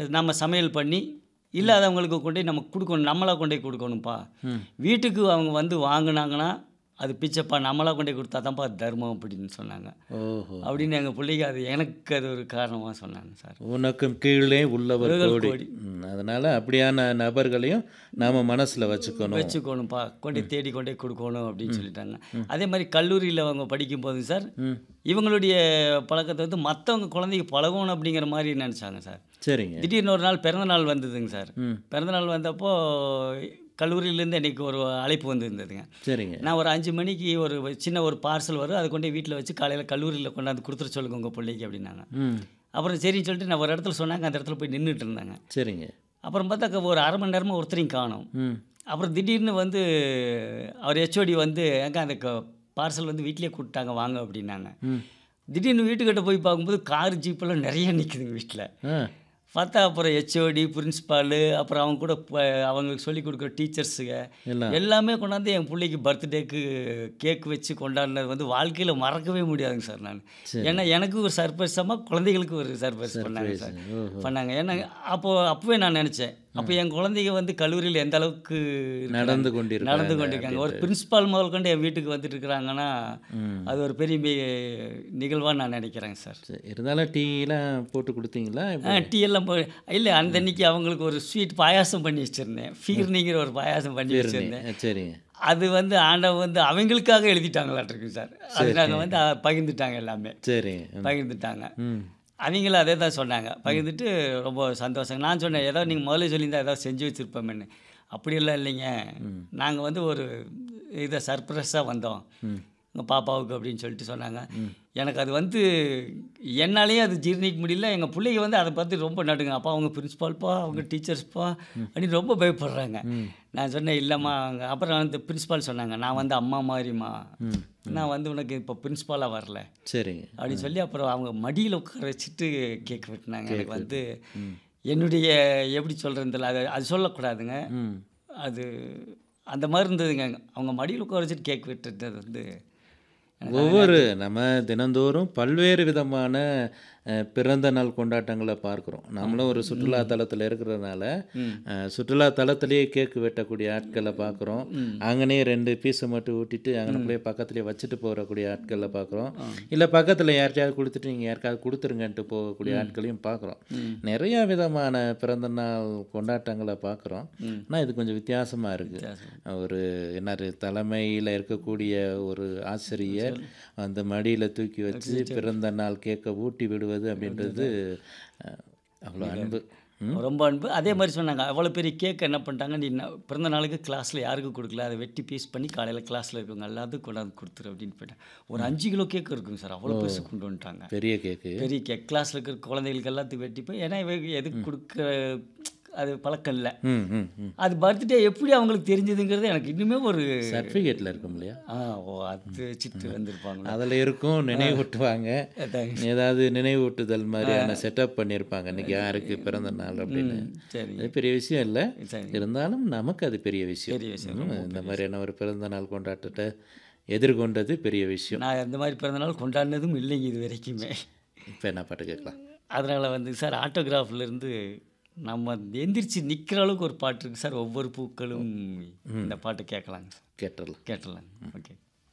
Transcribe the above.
நம்ம சமையல் பண்ணி இல்லாதவங்களுக்கு கொண்டு போய் நம்ம கொடுக்கணும் நம்மளாக கொண்டு போய் கொடுக்கணும்ப்பா வீட்டுக்கு அவங்க வந்து வாங்கினாங்கன்னா அது பிச்சைப்பா நம்மளாக கொண்டு போய் கொடுத்தா தான்ப்பா அது தர்மம் அப்படின்னு சொன்னாங்க ஓஹோ அப்படின்னு எங்கள் பிள்ளைக்கு அது எனக்கு அது ஒரு காரணமாக சொன்னாங்க சார் உனக்கும் கீழே உள்ளவர் உள்ளவர் கோடி கோடி. ம், அதனால அப்படியான நபர்களையும் நாம மனசுல வச்சுக்கணும் வச்சுக்கணும்ப்பா கொண்டு போய் தேடி கொண்டு போய் கொடுக்கணும் அப்படின்னு சொல்லிட்டாங்க அதே மாதிரி கல்லூரியில் அவங்க படிக்கும்போது சார் இவங்களுடைய பழக்கத்தை வந்து மற்றவங்க குழந்தைக்கு பழகணும் அப்படிங்கிற மாதிரி நினச்சாங்க சார் சரிங்க திடீர்னு ஒரு நாள் பிறந்த நாள் வந்ததுங்க சார் ம். பிறந்த நாள் வந்தப்போ கல்லூரியிலேருந்து எனக்கு ஒரு அழைப்பு வந்திருந்ததுங்க சரிங்க நான் ஒரு அஞ்சு மணிக்கு ஒரு சின்ன ஒரு பார்சல் வரும் அதை கொண்டு வீட்டில் வச்சு காலையில் கல்லூரியில் கொண்டாந்து கொடுத்துட சொல்லுங்க உங்கள் பிள்ளைக்கு அப்படின்னாங்க ம் அப்புறம் சரின்னு சொல்லிட்டு நான் ஒரு இடத்துல சொன்னாங்க அந்த இடத்துல போய் நின்றுட்டு இருந்தாங்க சரிங்க அப்புறம் பார்த்தா ஒரு அரை மணி நேரமாக ஒருத்தரையும் காணோம் ம் அப்புறம் திடீர்னு வந்து அவர் ஹெச்ஓடி வந்து எங்க அந்த பார்சல் வந்து வீட்டிலேயே கூப்பிட்டாங்க வாங்க அப்படின்னாங்க ம் திடீர்னு வீட்டுக்கிட்ட போய் பார்க்கும்போது கார் ஜீப்பெல்லாம் நிறைய நிற்குதுங்க வீட்டில் ஆ பார்த்தா அப்புறம் ஹெச்ஓடி பிரின்ஸ்பாலு அப்புறம் அவங்க கூட ப- அவங்களுக்கு சொல்லி கொடுக்குற டீச்சர்ஸுங்க எல்லாம் எல்லாமே கொண்டாந்து என் பிள்ளைக்கு பர்த்டேக்கு கேக் வச்சு கொண்டாடினது வந்து வாழ்க்கையில் மறக்கவே முடியாதுங்க சார் நான் ஏன்னா எனக்கு ஒரு சர்ப்ரைஸாக குழந்தைகளுக்கு ஒரு சர்ப்ரைஸ் பண்ணாங்க சார் ஓஹோ பண்ணாங்க ஏன்னா அப்போது அப்போவே நான் நினச்சேன் அப்போ என் குழந்தைங்க வந்து கல்லூரியில் எந்த அளவுக்கு இருக்கிறாங்க, நடந்து கொண்டிருக்காங்க நடந்து கொண்டிருக்காங்க ஒரு பிரின்சிபால் முதல் கொண்டு என் வீட்டுக்கு வந்துட்டு இருக்கிறாங்கன்னா அது ஒரு பெரிய நிகழ்வாக நான் நினைக்கிறேங்க சார் சரி, இருந்தாலும் டீலாம் போட்டு கொடுத்தீங்களா ஆ டீ எல்லாம் போ இல்லை அந்த அன்னைக்கு அவங்களுக்கு ஒரு ஸ்வீட் பாயாசம் பண்ணி வச்சுருந்தேன் ஃபீர்னிங்கிற ஒரு பாயாசம் பண்ணி வச்சுருந்தேன் ஆ, சரிங்க அது வந்து ஆண்டவன் வந்து அவங்களுக்காக எழுதிட்டாங்களாட்டிருக்கு சார் அது நாங்கள் வந்து அ, பகிர்ந்துட்டாங்க எல்லாமே சரிங்க ம். பகிர்ந்துட்டாங்க ம் அவங்களும் அதே தான் சொன்னாங்க பகிர்ந்துட்டு ரொம்ப சந்தோஷம் நான் சொன்னேன் ஏதோ நீங்கள் முதல்ல சொல்லியிருந்தா ஏதாவது செஞ்சு வச்சுருப்போமேன்னு அப்படியெல்லாம் இல்லைங்க நாங்கள் வந்து ஒரு இதை சர்ப்ரைஸாக வந்தோம் உங்கள் பாப்பாவுக்கு அப்படின்னு சொல்லிட்டு சொன்னாங்க எனக்கு அது வந்து என்னாலேயும் அது ஜீர்ணிக்க முடியல எங்கள் பிள்ளைங்க வந்து அதை பார்த்து ரொம்ப நடுங்க அப்பா அவங்க பிரின்ஸ்பால்ப்பா அவங்க டீச்சர்ஸ்ப்பா அப்படின்னு ரொம்ப பயப்படுறாங்க நான் சொன்னேன் இல்லைம்மா அவங்க அப்புறம் வந்து பிரின்ஸ்பால் சொன்னாங்க நான் வந்து அம்மா மாதிரிம்மா நான் வந்து உனக்கு இப்போ பிரின்ஸ்பாலாக வரல சரிங்க அப்படின்னு சொல்லி அப்புறம் அவங்க மடியில் உட்கார வச்சுட்டு கேக் வெட்டினாங்க எனக்கு வந்து என்னுடைய எப்படி சொல்கிறதுல அது அது சொல்லக்கூடாதுங்க ம் அது அந்த மாதிரி இருந்ததுங்க அவங்க மடியில் உட்கார வச்சுட்டு கேக் வெட்டுறது வந்து ஒவ்வொரு நம்ம தினந்தோறும் பல்வேறு விதமான அஹ், பிறந்த நாள் கொண்டாட்டங்களை பார்க்குறோம் நம்மளும் ஒரு சுற்றுலா தலத்தில் இருக்கிறதுனால அஹ், சுற்றுலா தலத்திலேயே கேக்கு வெட்டக்கூடிய ஆட்களை பார்க்குறோம் அங்கனே ரெண்டு பீஸை மட்டும் ஊட்டிட்டு அங்கனக்குள்ளேயே பக்கத்துலேயே வச்சுட்டு போகக்கூடிய ஆட்களை பார்க்குறோம் இல்லை பக்கத்தில் யார்கிட்டயாவது கொடுத்துட்டு நீங்கள் யாருக்காவது கொடுத்துருங்கன்ட்டு போகக்கூடிய ஆட்களையும் பார்க்குறோம் நிறைய விதமான பிறந்த நாள் கொண்டாட்டங்களை பார்க்குறோம் ஆனால் இது கொஞ்சம் வித்தியாசமாக இருக்குது ஒரு என்ன தலைமையில் இருக்கக்கூடிய ஒரு ஆசிரியர் அந்த மடியில் தூக்கி வச்சு பிறந்த நாள் கேக்கை ஊட்டி விடுவது அப்படின்றது அஹ், அவ்வளோ அன்பு ம் ரொம்ப அன்பு அதே மாதிரி சொன்னாங்க அவ்வளோ பெரிய கேக் என்ன பண்ணிட்டாங்க நீ ந- பிறந்த நாளுக்கு கிளாஸில் யாருக்கும் கொடுக்கல அதை வெட்டி பீஸ் பண்ணி காலையில் கிளாஸில் இருக்கவங்க எல்லாத்துக்கும் கொண்டாந்து கொடுத்துரு அப்படின்னு போயிட்டேன் ஒரு அஞ்சு கிலோ கேக் இருக்குங்க சார் அவ்வளோ பெருசு கொண்டு வந்துட்டாங்க பெரிய கேக்கு பெரிய கேக் கிளாஸில் இருக்கிற குழந்தைகளுக்கு எல்லாத்துக்கும் வெட்டி போய் ஏன்னா இவங்க எதுக்கு கொடுக்க அது பழக்கம் இல்லை ம் ம் ம் அது பர்த்டே எப்படி அவங்களுக்கு தெரிஞ்சதுங்கிறது எனக்கு இன்னுமே ஒரு சர்டிஃபிகேட்டில் இருக்கும் இல்லையா ஆ ஓ அது வச்சுட்டு வந்திருப்பாங்களா அதில் இருக்கும் நினைவூட்டுவாங்க தேங்க்ஸ். ஏதாவது நினைவூட்டுதல் மாதிரியான செட்டப் பண்ணியிருப்பாங்க இன்னைக்கு யாருக்கு பிறந்த நாள் அப்படின்னு சரி அது பெரிய விஷயம் இல்லை சரி இருந்தாலும் நமக்கு அது பெரிய விஷயம் பெரிய விஷயம் ம், இந்த மாதிரியான ஒரு பிறந்த நாள் கொண்டாட்டத்தை எதிர்கொண்டது பெரிய விஷயம் நான் அந்த மாதிரி பிறந்த நாள் கொண்டாடினதும் இல்லைங்க இது வரைக்குமே இப்போ என்ன பாட்டு கேட்கலாம் அதனால் வந்து சார் ஆட்டோகிராஃப்லேருந்து நம்ம எந்திரிச்சு நிற்கிற அளவுக்கு ஒரு பாட்டு இருக்குது சார் ஒவ்வொரு பூக்களும் இந்த பாட்டு கேட்கலாங்க சார் கேட்டுடலாம் கேட்டலாங்க ஓகே